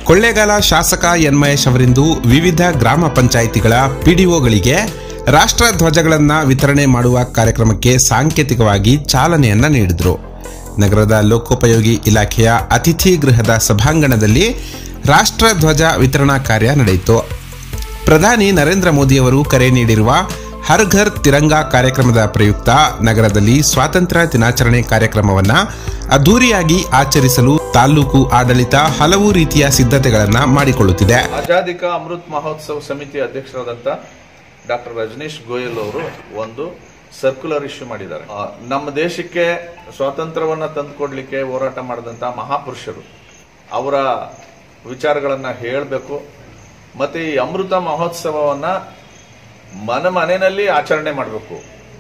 ಕೊಳ್ಳೇಗಾಲ ಶಾಸಕ ಎನ್ ಮಹೇಶ್ ಅವರಿಂದು ವಿವಿಧ ಗ್ರಾಮ ಪಂಚಾಯಿತಿಗಳ ಪಿಡಿಒಗಳಿಗೆ ರಾಷ್ಟ್ರ ಧ್ವಜಗಳನ್ನು ವಿತರಣೆ ಮಾಡುವ ಕಾರ್ಯಕ್ರಮಕ್ಕೆ ಸಾಂಕೇತಿಕವಾಗಿ ಚಾಲನೆಯನ್ನ ನೀಡಿದರು ನಗರದ ಲೋಕೋಪಯೋಗಿ ಇಲಾಖೆಯ ಅತಿಥಿ ಗೃಹದ ಸಭಾಂಗಣದಲ್ಲಿ ರಾಷ್ಟ್ರ ಧ್ವಜ ವಿತರಣಾ ಕಾರ್ಯ ನಡೆಯಿತು ಪ್ರಧಾನಿ ನರೇಂದ್ರ ಮೋದಿಯವರು ಕರೆ ನೀಡಿರುವ ಹರ್ ಘರ್ ತಿರಂಗಾ ಕಾರ್ಯಕ್ರಮದ ಪ್ರಯುಕ್ತ ನಗರದಲ್ಲಿ ಸ್ವಾತಂತ್ರ್ಯ ದಿನಾಚರಣೆ ಕಾರ್ಯಕ್ರಮವನ್ನ ಅದ್ದೂರಿಯಾಗಿ ಆಚರಿಸಲು ತಾಲೂಕು ಆಡಳಿತ ಹಲವು ರೀತಿಯ ಸಿದ್ಧತೆಗಳನ್ನ ಮಾಡಿಕೊಳ್ಳುತ್ತಿದೆ ಆಜಾದಿ ಕಾ ಅಮೃತ್ ಮಹೋತ್ಸವ ಸಮಿತಿ ಅಧ್ಯಕ್ಷರಾದಂತ ಡಾಕ್ಟರ್ ರಜನೀಶ್ ಗೋಯಲ್ ಅವರು ಒಂದು ಸರ್ಕ್ಯುಲರ್ ಇಶ್ಯೂ ಮಾಡಿದ್ದಾರೆ ಆ, ನಮ್ಮ ದೇಶಕ್ಕೆ ಸ್ವಾತಂತ್ರ್ಯವನ್ನ ತಂದುಕೊಡ್ಲಿಕ್ಕೆ ಹೋರಾಟ ಮಾಡಿದಂತ ಮಹಾಪುರುಷರು ಅವರ ವಿಚಾರಗಳನ್ನ ಹೇಳಬೇಕು ಮತ್ತೆ ಈ ಅಮೃತ ಮಹೋತ್ಸವವನ್ನ ಮನ ಮನೆಯಲ್ಲಿ ಆಚರಣೆ ಮಾಡಬೇಕು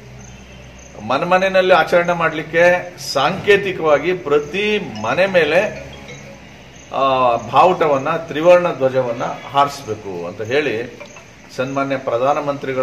ಮನೆ ಮನೆಯಲ್ಲಿ ಆಚರಣೆ ಮಾಡಲಿಕ್ಕೆ ಸಾಂಕೇತಿಕವಾಗಿ ಪ್ರತಿ ಮನೆ ಮೇಲೆ ಆ, ಬಾವುಟವನ್ನ ತ್ರಿವರ್ಣ ಧ್ವಜವನ್ನ ಹಾರಿಸಬೇಕು ಅಂತ ಹೇಳಿ ಸನ್ಮಾನ್ಯ ಪ್ರಧಾನಮಂತ್ರಿಗಳ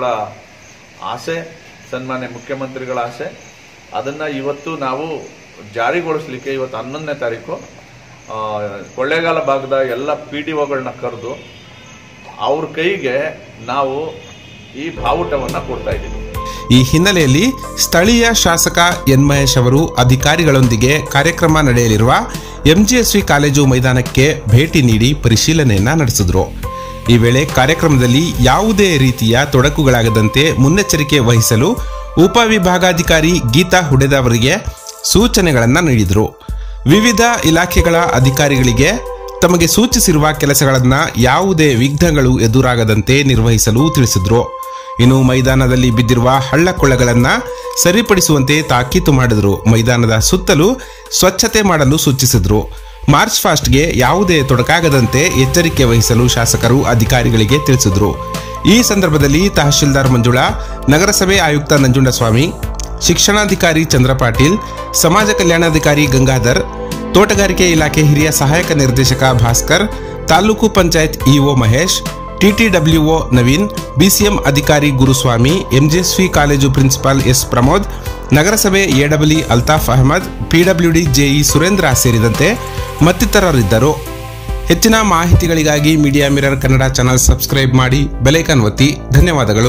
ಆಸೆ ಸನ್ಮಾನ್ಯ ಮುಖ್ಯಮಂತ್ರಿಗಳ ಆಸೆ ಅದನ್ನ ಇವತ್ತು ನಾವು ಜಾರಿಗೊಳಿಸ್ಲಿಕ್ಕೆ ಇವತ್ತು ಹನ್ನೊಂದನೇ ತಾರೀಕು ಆ, ಕೊಳ್ಳೇಗಾಲ ಭಾಗದ ಎಲ್ಲ ಪಿ ಡಿ ಒಗಳನ್ನ ಕರೆದು ಅವ್ರ ಕೈಗೆ ನಾವು ಈ ಬಾವುಟವನ್ನ ಕೊಡ್ತಾ ಇದ್ದೀವಿ ಈ ಹಿನ್ನೆಲೆಯಲ್ಲಿ ಸ್ಥಳೀಯ ಶಾಸಕ ಎನ್ ಮಹೇಶ್ ಅವರು ಅಧಿಕಾರಿಗಳೊಂದಿಗೆ ಕಾರ್ಯಕ್ರಮ ನಡೆಯಲಿರುವ ಎಂಜಿಎಸ್ವಿ ಕಾಲೇಜು ಮೈದಾನಕ್ಕೆ ಭೇಟಿ ನೀಡಿ ಪರಿಶೀಲನೆಯನ್ನ ನಡೆಸಿದ್ರು ಈ ವೇಳೆ ಕಾರ್ಯಕ್ರಮದಲ್ಲಿ ಯಾವುದೇ ರೀತಿಯ ತೊಡಕುಗಳಾಗದಂತೆ ಮುನ್ನೆಚ್ಚರಿಕೆ ವಹಿಸಲು ಉಪವಿಭಾಗಾಧಿಕಾರಿ ಗೀತಾ ಹುಡೆದ ಅವರಿಗೆ ಸೂಚನೆಗಳನ್ನು ನೀಡಿದರು ವಿವಿಧ ಇಲಾಖೆಗಳ ಅಧಿಕಾರಿಗಳಿಗೆ ತಮಗೆ ಸೂಚಿಸಿರುವ ಕೆಲಸಗಳನ್ನು ಯಾವುದೇ ವಿಘ್ನಗಳು ಎದುರಾಗದಂತೆ ನಿರ್ವಹಿಸಲು ತಿಳಿಸಿದ್ರು ಇನ್ನು ಮೈದಾನದಲ್ಲಿ ಬಿದ್ದಿರುವ ಹಳ್ಳಕೊಳ್ಳಗಳನ್ನು ಸರಿಪಡಿಸುವಂತೆ ತಾಕೀತು ಮಾಡಿದರು ಮೈದಾನದ ಸುತ್ತಲೂ ಸ್ವಚ್ಛತೆ ಮಾಡಲು ಸೂಚಿಸಿದ್ರು ಮಾರ್ಚ್ ಫಾಸ್ಟ್ಗೆ ಯಾವುದೇ ತೊಡಕಾಗದಂತೆ ಎಚ್ಚರಿಕೆ ವಹಿಸಲು ಶಾಸಕರು ಅಧಿಕಾರಿಗಳಿಗೆ ತಿಳಿಸಿದ್ರು ಈ ಸಂದರ್ಭದಲ್ಲಿ ತಹಶೀಲ್ದಾರ್ ಮಂಜುಳಾ ನಗರಸಭೆ ಆಯುಕ್ತ ನಂಜುಂಡಸ್ವಾಮಿ ಶಿಕ್ಷಣಾಧಿಕಾರಿ ಚಂದ್ರ ಪಾಟೀಲ್ ಸಮಾಜ ಕಲ್ಯಾಣಾಧಿಕಾರಿ ಗಂಗಾಧರ್ ತೋಟಗಾರಿಕೆ ಇಲಾಖೆ ಹಿರಿಯ ಸಹಾಯಕ ನಿರ್ದೇಶಕ ಭಾಸ್ಕರ್ ತಾಲೂಕು panchayat EO Mahesh TTWO Naveen BCM ಅಧಿಕಾರಿ Guruswamy MGSV college principal S Pramod ನಗರಸಭೆ AW Altaf Ahmed PWD JE Surendra ಸೇರಿದಂತೆ ಮತ್ತಿತರರಿದ್ದರು ಹೆಚ್ಚಿನ ಮಾಹಿತಿಗಳಿಗಾಗಿ Media Mirror Kannada channel subscribe ಮಾಡಿ ಬೆಲೈಕನ್ ಒತ್ತಿ ಧನ್ಯವಾದಗಳು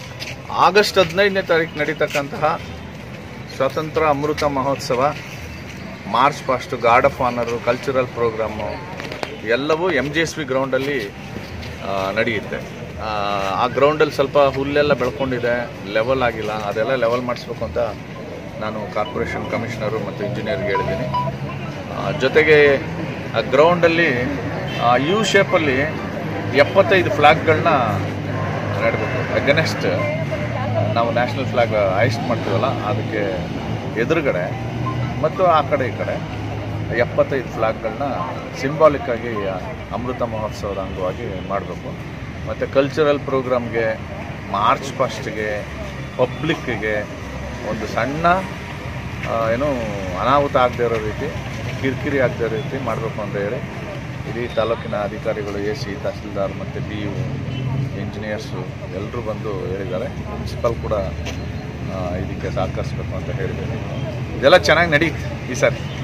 ಆಗಸ್ಟ್ ಹದಿನೈದನೇ ತಾರೀಕು ನಡೀತಕ್ಕಂತಹ ಸ್ವಾತಂತ್ರ್ಯ ಅಮೃತ ಮಹೋತ್ಸವ march past guard of honour cultural programme ಎಲ್ಲವೂ ಎಮ್ ಜಿ ಎಸ್ ವಿ ಗ್ರೌಂಡಲ್ಲಿ ಆ, ನಡೆಯುತ್ತೆ ಆ, ಆ ಗ್ರೌಂಡಲ್ಲಿ ಸ್ವಲ್ಪ ಹುಲ್ಲೆಲ್ಲ ಬೆಳ್ಕೊಂಡಿದೆ ಲೆವೆಲ್ ಆಗಿಲ್ಲ ಅದೆಲ್ಲ ಲೆವೆಲ್ ಮಾಡಿಸ್ಬೇಕು ಅಂತ ನಾನು ಕಾರ್ಪೊರೇಷನ್ ಕಮಿಷನರು ಮತ್ತು ಇಂಜಿನಿಯರ್ಗೆ ಹೇಳಿದ್ದೀನಿ ಆ, ಜೊತೆಗೆ ಆ ಗ್ರೌಂಡಲ್ಲಿ ಯು ಶೇಪಲ್ಲಿ ಎಪ್ಪತ್ತೈದು ಫ್ಲ್ಯಾಗ್ಗಳನ್ನ ನೆಡಬೇಕು ಅಗನೆಸ್ಟ್ ನಾವು ನ್ಯಾಷನಲ್ ಫ್ಲಾಗ್ ಐಸ್ಟ್ ಮಾಡ್ತೀವಲ್ಲ ಅದಕ್ಕೆ ಎದುರುಗಡೆ ಮತ್ತು ಆ ಕಡೆ ಈ ಕಡೆ ಎಪ್ಪತ್ತೈದು ಫ್ಲಾಗ್ಗಳನ್ನ ಸಿಂಬಾಲಿಕ್ ಆಗಿ ಅಮೃತ ಮಹೋತ್ಸವದ ಅಂಗವಾಗಿ ಮಾಡಬೇಕು ಮತ್ತು ಕಲ್ಚರಲ್ ಪ್ರೋಗ್ರಾಮ್ಗೆ ಮಾರ್ಚ್ ಫಸ್ಟ್ಗೆ ಪಬ್ಲಿಕ್ಕಿಗೆ ಒಂದು ಸಣ್ಣ ಆ, ಏನು ಅನಾಹುತ ಆಗದೆ ಇರೋ ರೀತಿ ಕಿರಿಕಿರಿ ಆಗದೆ ಇರೋ ರೀತಿ ಮಾಡಬೇಕು ಅಂತ ಹೇಳಿ ಇಡೀ ತಾಲೂಕಿನ ಅಧಿಕಾರಿಗಳು ಎ ಸಿ ತಹಸೀಲ್ದಾರ್ ಮತ್ತು ಬಿ ಯು ಇಂಜಿನಿಯರ್ಸು ಎಲ್ಲರೂ ಬಂದು ಹೇಳಿದ್ದಾರೆ ಪ್ರಿನ್ಸಿಪಲ್ ಕೂಡ ಆ, ಇದಕ್ಕೆ ಸಹಕರಿಸ್ಬೇಕು ಅಂತ ಹೇಳಿದ್ದೀನಿ ಇದೆಲ್ಲ ಚೆನ್ನಾಗಿ ನಡೀತು ಈ ಸರಿ